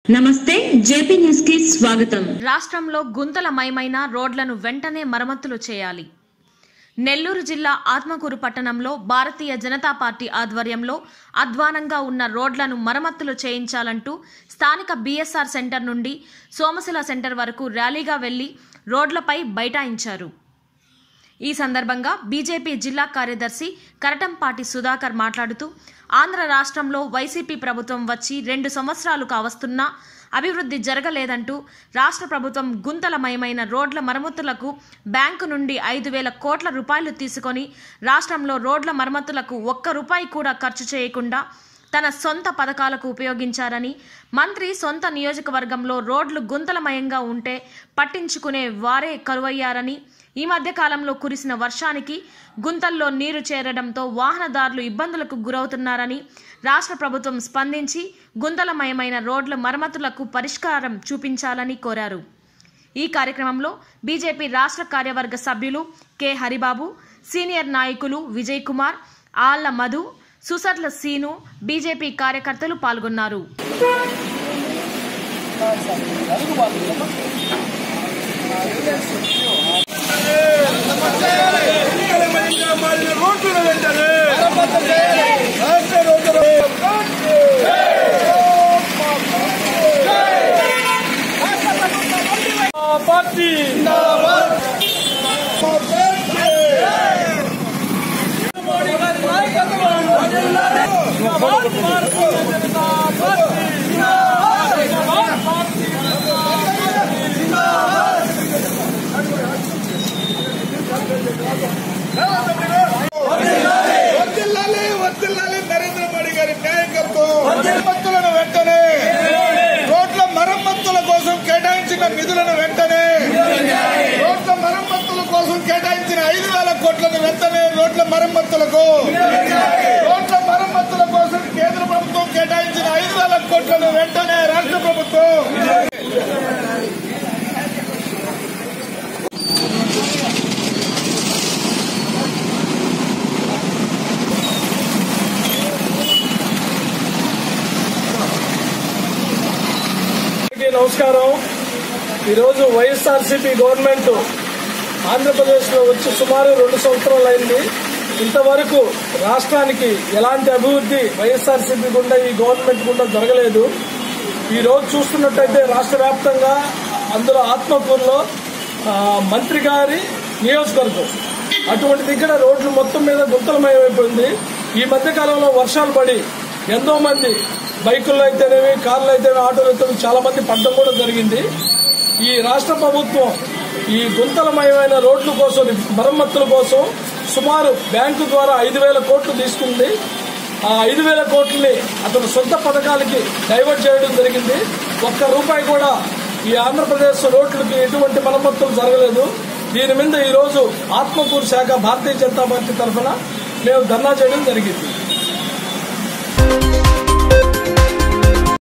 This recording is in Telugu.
నమస్తే జేపీ న్యూస్ కి స్వాగతం రాష్ట్రంలో గుంతలమయమైన రోడ్లను వెంటనే మరమ్మతులు చేయాలి నెల్లూరు జిల్లా ఆత్మకూరు పట్టణంలో భారతీయ జనతా పార్టీ ఆధ్వర్యంలో అధ్వానంగా ఉన్న రోడ్లను మరమ్మతులు చేయించాలంటూ స్థానిక బీఎస్ఆర్ సెంటర్ నుండి సోమశిల సెంటర్ వరకు ర్యాలీగా వెళ్లి రోడ్లపై బైఠాయించారు ఈ సందర్భంగా బీజేపీ జిల్లా కార్యదర్శి కరటంపాటి సుధాకర్ మాట్లాడుతూ ఆంధ్ర రాష్ట్రంలో వైసీపీ ప్రభుత్వం వచ్చి రెండు సంవత్సరాలు కావస్తున్నా అభివృద్ధి జరగలేదంటూ రాష్ట్ర ప్రభుత్వం గుంతలమయమైన రోడ్ల మరమ్మతులకు బ్యాంకు నుండి ఐదు వేల కోట్ల రూపాయలు తీసుకొని రాష్ట్రంలో రోడ్ల మరమ్మతులకు ఒక్క రూపాయి కూడా ఖర్చు చేయకుండా తన సొంత పథకాలకు ఉపయోగించారని మంత్రి సొంత నియోజకవర్గంలో రోడ్లు గుంతలమయంగా ఉంటే పట్టించుకునే వారే కరువయ్యారని ఈ మధ్య కాలంలో కురిసిన వర్షానికి గుంతల్లో నీరు చేరడంతో వాహనదారులు ఇబ్బందులకు గురవుతున్నారని రాష్ట్ర ప్రభుత్వం స్పందించి గుంతలమయమైన రోడ్ల మరమ్మతులకు పరిష్కారం చూపించాలని కోరారు ఈ కార్యక్రమంలో బీజేపీ రాష్ట్ర కార్యవర్గ సభ్యులు కె హరిబాబు సీనియర్ నాయకులు విజయ్ కుమార్ ఆళ్ల మధు సుసర్ల సీను బీజేపీ కార్యకర్తలు పాల్గొన్నారు రోడ్లు వెంటనే రాష్ట్ర రోడ్లు పార్టీ వర్దిల్లాలి వర్దిల్లాలి నరేంద్ర మోడీ గారి నాయకత్వం మరమ్మతులను వెంటనే రోడ్ల మరమ్మతుల కోసం కేటాయించిన నిధులను వెంటనే రోడ్ల మరమ్మతుల కోసం కేటాయించిన ఐదు వేల కోట్లను వెంటనే రోడ్ల మరమ్మతులకు రోడ్ల మరమ్మతుల కోసం కేంద్ర ప్రభుత్వం కేటాయించిన ఐదు వేల కోట్లను వెంటనే రాష్ట్ర ప్రభుత్వం అందరికీ నమస్కారం ఈరోజు వైఎస్ఆర్సీపీ గవర్నమెంట్ ఆంధ్రప్రదేశ్లో వచ్చి సుమారు రెండు సంవత్సరాలు అయింది ఇంతవరకు రాష్ట్రానికి ఎలాంటి అభివృద్ధి వైఎస్ఆర్సీపీ గుండా ఈ గవర్నమెంట్ గుండా జరగలేదు ఈ రోజు చూస్తున్నట్టయితే రాష్ట్ర వ్యాప్తంగా అందులో ఆత్మకూరులో ఆ, మంత్రి గారి నియోజకవర్గం అటువంటి దగ్గర రోడ్లు మొత్తం మీద గుంతలమయమైపోయింది ఈ మధ్య కాలంలో వర్షాలు పడి ఎంతో మంది బైకుల్లో అయితేనేమి కార్లు అయితేనేమి ఆటోలు అయితేనేమి చాలా మంది పడడం కూడా జరిగింది ఈ రాష్ట్ర ప్రభుత్వం ఈ గుంతలమయమైన రోడ్ల కోసం మరమ్మతుల కోసం సుమారు బ్యాంకు ద్వారా ఐదు వేల కోట్లు తీసుకుంది ఆ ఐదు వేల కోట్లని అతను సొంత పథకాలకి డైవర్ట్ చేయడం జరిగింది ఒక్క రూపాయి కూడా ఈ ఆంధ్రప్రదేశ్ రోడ్లకి ఎటువంటి మరమ్మతులు జరగలేదు దీని మీద ఈ రోజు ఆత్మకూరు శాఖ భారతీయ జనతా పార్టీ తరఫున మేము ధర్నా చేయడం జరిగింది